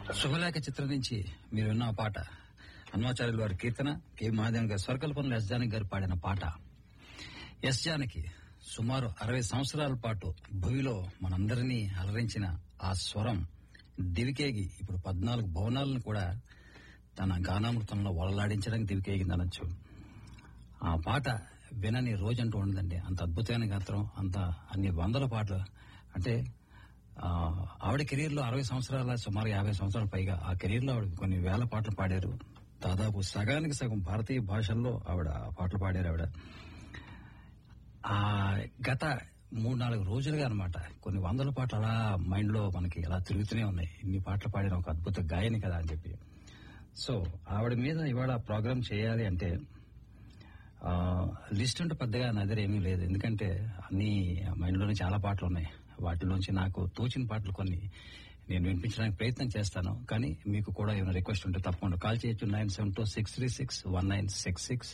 శుభలేఖ చిత్రం నుంచి మీరు విన్న ఆ పాట హనుమాచార్యుల వారి కీర్తన కె మహాదేవన్ గారి స్వర్కల్పనలో ఎస్ జానకి గారు పాడిన పాట ఎస్ జానకి సుమారు అరవై సంవత్సరాల పాటు భూమిలో మనందరినీ అలరించిన ఆ స్వరం దివికేగి ఇప్పుడు పద్నాలుగు భవనాలను కూడా తన గానామృతంలో వలలాడించడానికి దివికేగింది అనొచ్చు ఆ పాట వినని రోజంటూ ఉండదండి అంత అద్భుతమైన గాత్రం అంత అన్ని వందల పాటలు అంటే ఆ, ఆవిడ కెరీర్ లో అరవై సంవత్సరాల సుమారు యాభై సంవత్సరాల పైగా ఆ కెరీర్ లో ఆవిడ కొన్ని వేల పాటలు పాడారు దాదాపు సగానికి సగం భారతీయ భాషల్లో ఆవిడ పాటలు పాడారు ఆవిడ ఆ గత మూడు నాలుగు రోజులుగా అనమాట కొన్ని వందల పాటలు అలా మైండ్ లో మనకి అలా తిరుగుతూనే ఉన్నాయి ఇన్ని పాటలు పాడిన ఒక అద్భుత గాయని కదా అని చెప్పి సో ఆవిడ మీద ఇవాళ ప్రోగ్రామ్ చేయాలి అంటే ఆ, లిస్ట్ అంటే పెద్దగా నా దగ్గర ఏమీ లేదు ఎందుకంటే అన్ని మైండ్లోనే చాలా పాటలు ఉన్నాయి వాటిలోంచి నాకు తోచిన పాటలు కొన్ని నేను వినిపించడానికి ప్రయత్నం చేస్తాను కానీ మీకు కూడా ఏమైనా రిక్వెస్ట్ ఉంటే తప్పకుండా కాల్ చేయొచ్చు nine seven two six three six one nine six six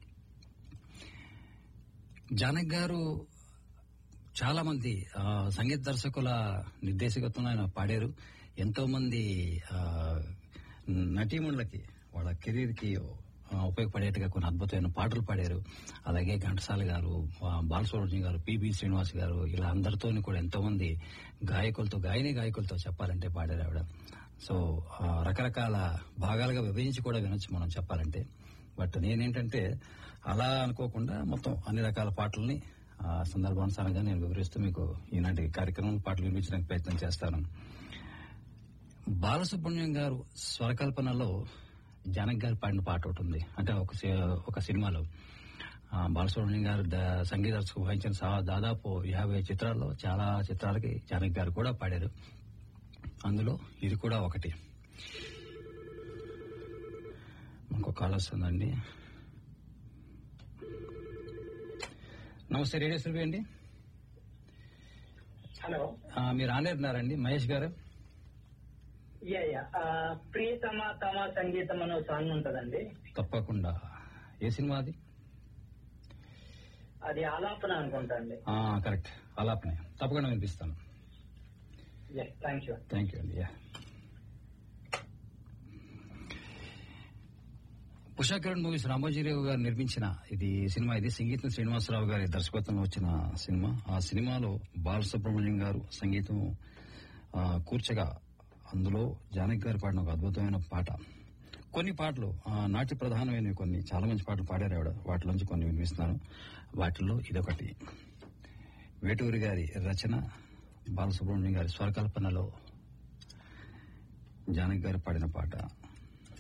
Janak garu చాలా మంది ఆ, సంగీత దర్శకుల నిర్దేశకత్వంలో ఆయన పాడారు ఎంతో మంది ఆ, నటీమణులకి వాళ్ళ కెరీర్ కి ఆ, ఉపయోగపడేట్టుగా కొన్ని అద్భుతమైన పాటలు పాడారు అలాగే ఘంటసాల గారు ఆ, బాలసుబ్రహ్మణ్యం గారు పిబి శ్రీనివాస్ గారు ఇలా అందరితో కూడా ఎంతో మంది గాయకులతో గాయని గాయకులతో చెప్పాలంటే పాడారు ఆవిడ సో ఆ, రకరకాల భాగాలుగా విభజించి కూడా వినొచ్చు మనం చెప్పాలంటే బట్ నేనేంటంటే అలా అనుకోకుండా మొత్తం అన్ని రకాల పాటల్ని ఆ సందర్భానుసారంగా నేను వివరిస్తూ మీకు ఈనాటి కార్యక్రమం పాటలు వినిపించడానికి ప్రయత్నం చేస్తాను బాలసుబ్రహ్మణ్యం గారు స్వరకల్పనలో జానక్ గారు పాడిన పాట ఒకటి ఉంది అంటే ఒక సి- ఒక సినిమాలో ఆ, బాలసుబ్రహ్మణ్యం గారు ద- సంగీత దర్శకు వహించిన సా- దాదాపు యాభై చిత్రాల్లో చాలా చిత్రాలకి జానక్ గారు కూడా పాడారు అందులో ఇది కూడా ఒకటి ఇంకో కాల్ వస్తుందండి నమస్తే రేడియో సురభి అండి హలో ఆ, మీరు ఆన్లైన్ ఉన్నారండి మహేష్ గారు యా యా ఆ, ప్రియతమ తమ సంగీతం అనే సాంగ్ ఉంటదండి తప్పకుండా ఏ సినిమా అది అది ఆలాపన అనుకుంటా అండి ఆ, కరెక్ట్ అలాపనే తప్పకుండా వినిపిస్తాను yes thank you thank you అండి యా. ఉషా కిరణ్ మూవీస్ రామోజీరావు గారు నిర్మించిన ఇది సినిమా ఇది సంగీతం శ్రీనివాసరావు గారి దర్శకత్వంలో వచ్చిన సినిమా ఆ సినిమాలో బాలసుబ్రహ్మణ్యం గారు సంగీతం ఆ, కూర్చగా అందులో జానకి గారు పాడిన ఒక అద్భుతమైన పాట కొన్ని పాటలు ఆ, నాట్య ప్రధానమైనవి కొన్ని చాలా మంచి పాటలు పాడారు ఆవిడ వాటిలోంచి కొన్ని వినిపిస్తున్నాను వాటిల్లో ఇదొకటి వేటూరి గారి రచన బాలసుబ్రహ్మణ్యం గారి స్వరకల్పనలో జానకి గారు పాడిన పాట